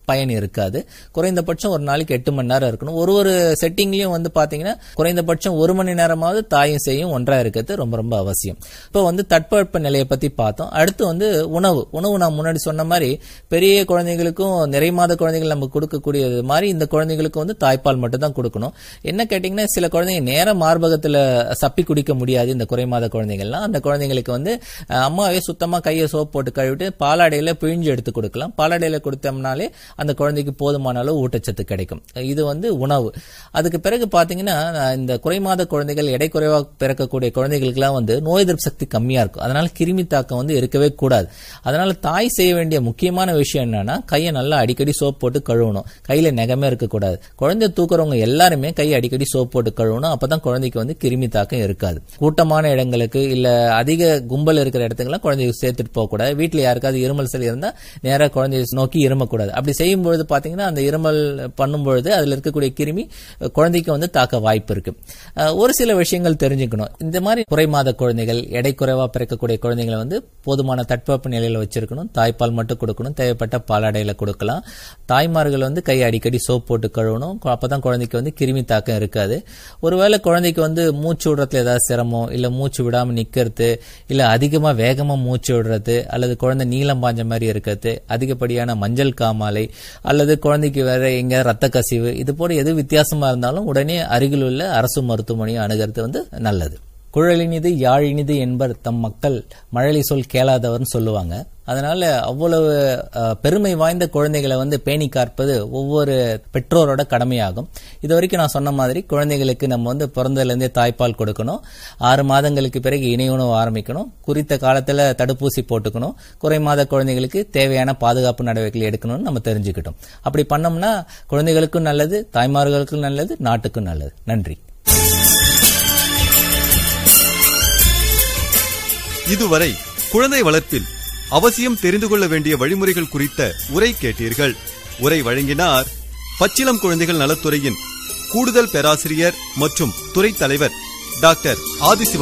பயன் இருக்காது குறைந்தபட்சம் ஒரு நாளைக்கு எட்டு மணி நேரம் இருக்கணும் ஒரு ஒரு செட்டிங்லயும் வந்து பாத்தீங்கன்னா குறைந்தபட்சம் ஒரு மணி நேரமாவது தாயும் செய்யும் ஒன்றா இருக்கிறது ரொம்ப ரொம்ப அவசியம் இப்போ வந்து தட்பவெப்ப நிலையை பத்தி பார்த்தோம் அடுத்து வந்து உணவு உணவு நான் முன்னாடி சொன்ன மாதிரி பெரிய குழந்தைங்களுக்கும் நிறை மாத குழந்தைகள் நம்ம கொடுக்கக்கூடியது மாதிரி இந்த குழந்தைங்களுக்கு வந்து தாய்ப்பால் மட்டும் தான் கொடுக்கணும் என்ன கேட்டீங்கன்னா சில குழந்தைங்க நேர மார்பகத்துல சப்பி குடிக்க முடியாது இந்த குறைமாத குழந்தைகள்லாம் அந்த குழந்தைங்களுக்கு வந்து அஹ், அம்மாவே சுத்தமா கையை சோப் போட்டு கழுவிட்டு பாலாடையில பிழிஞ்சு எடுத்து கொடுக்கலாம் பாலாடையில கொடுத்தோம்னாலே அந்த குழந்தைக்கு போதுமான அளவு ஊட்டச்சத்து கிடைக்கும் இது வந்து உணவு அதுக்கு பிறகு பாத்தீங்கன்னா அஹ், இந்த குறைமாத குழந்தைகள் எடை குறைவா பிறக்கக்கூடிய குழந்தைகளுக்குலாம் வந்து நோய் எதிர்ப்பு சக்தி கம்மியா இருக்கும் அதனால கிருமி தாக்கம் வந்து இருக்கவே கூடாது அதனால தாய் செய்ய வேண்டிய முக்கியமான விஷயம் என்னன்னா கையை நல்லா அடிக்கடி சோப் போட்டு கழுவணும் கையில நெகமே இருக்கக்கூடாது குழந்தை தூக்குறவங்க எல்லாருமே கையை அடிக்கடி சோப் போட்டு கழுவணும் அப்பதான் குழந்தைக்கு வந்து கிருமி தாக்கம் இருக்காது கூட்டமான இடங்களுக்கு இல்ல அதிக கும்பல் இருக்கிற இடத்துக்குலாம் குழந்தைய சேர்த்துட்டு போக கூடாது வீட்டுல யாருக்காவது இருமல் சளி இருந்தா நேரா குழந்தைய நோக்கி இருமக்கூடாது அப்படி செய்யும் பொழுது பாத்தீங்கன்னா அந்த இருமல் பண்ணும்பொழுது அதுல இருக்கக்கூடிய கிருமி அஹ், குழந்தைக்கு வந்து தாக்க வாய்ப்பு இருக்கு அஹ், ஒரு சில விஷயங்கள் தெரிஞ்சுக்கணும் இந்த மாதிரி குறைமாத குழந்தைகள் எடை குறைவா பிறக்கக்கூடிய குழந்தைகளை வந்து போதுமான தட்பவெப்ப நிலையில வச்சிருக்கணும் தாய்ப்பால் மட்டும் கொடுக்கணும் தேவைப்பட்ட பாலாடையில கொடுக்கலாம் தாய்மார்கள் வந்து கை அடிக்கடி சோப் போட்டு கழுவணும் கு- அப்பதான் குழந்தைக்கு வந்து கிருமி தாக்கம் இருக்காது ஒருவேளை குழந்தைக்கு வந்து மூச்சு விடுறதுல ஏதாவது சிரமம் இல்ல மூச்சு விடாம நிக்கிறது இல்ல அதிகமா வேகமா மூச்சு விடுறது அல்லது குழந்தை நீளம் பாஞ்ச மாதிரி இருக்கிறது அதிகப்படியான மஞ்சள் காமாலை அல்லது குழந்தைக்கு வேற எங்க ரத்த கசிவு இது போல எது வித்தியாசமா இருந்தாலும் உடனே அருகில் உள்ள அரசு மருத்துவமனையை அணுகிறது வந்து நல்லது குழலினிது யாழினிது என்பர் தம் மக்கள் மழலை சொல் கேளாதவர்னு சொல்லுவாங்க அதனால அவ்வளவு அஹ், பெருமை வாய்ந்த குழந்தைகளை வந்து பேணி காற்பது ஒவ்வொரு பெற்றோரோட கடமையாகும் இது வரைக்கும் நான் சொன்ன மாதிரி குழந்தைகளுக்கு நம்ம வந்து பிறந்ததுலேருந்தே தாய்ப்பால் கொடுக்கணும் ஆறு மாதங்களுக்கு பிறகு இணை உணவு ஆரம்பிக்கணும் குறித்த காலத்துல தடுப்பூசி போட்டுக்கணும் குறை மாத குழந்தைகளுக்கு தேவையான பாதுகாப்பு நடவடிக்கைகள் எடுக்கணும்னு நம்ம தெரிஞ்சுக்கிட்டோம் அப்படி பண்ணோம்னா குழந்தைகளுக்கும் நல்லது தாய்மார்களுக்கும் நல்லது நாட்டுக்கும் நல்லது நன்றி இதுவரை குழந்தை வளர்ப்பில் அவசியம் தெரிந்து கொள்ள வேண்டிய வழிமுறைகள் குறித்த உரை கேட்டீர்கள் உரை வழங்கினார் பச்சிளம் குழந்தைகள் நலத்துறையின் கூடுதல் பேராசிரியர் மற்றும் துறை தலைவர் டாக்டர் ஆதிசிவம்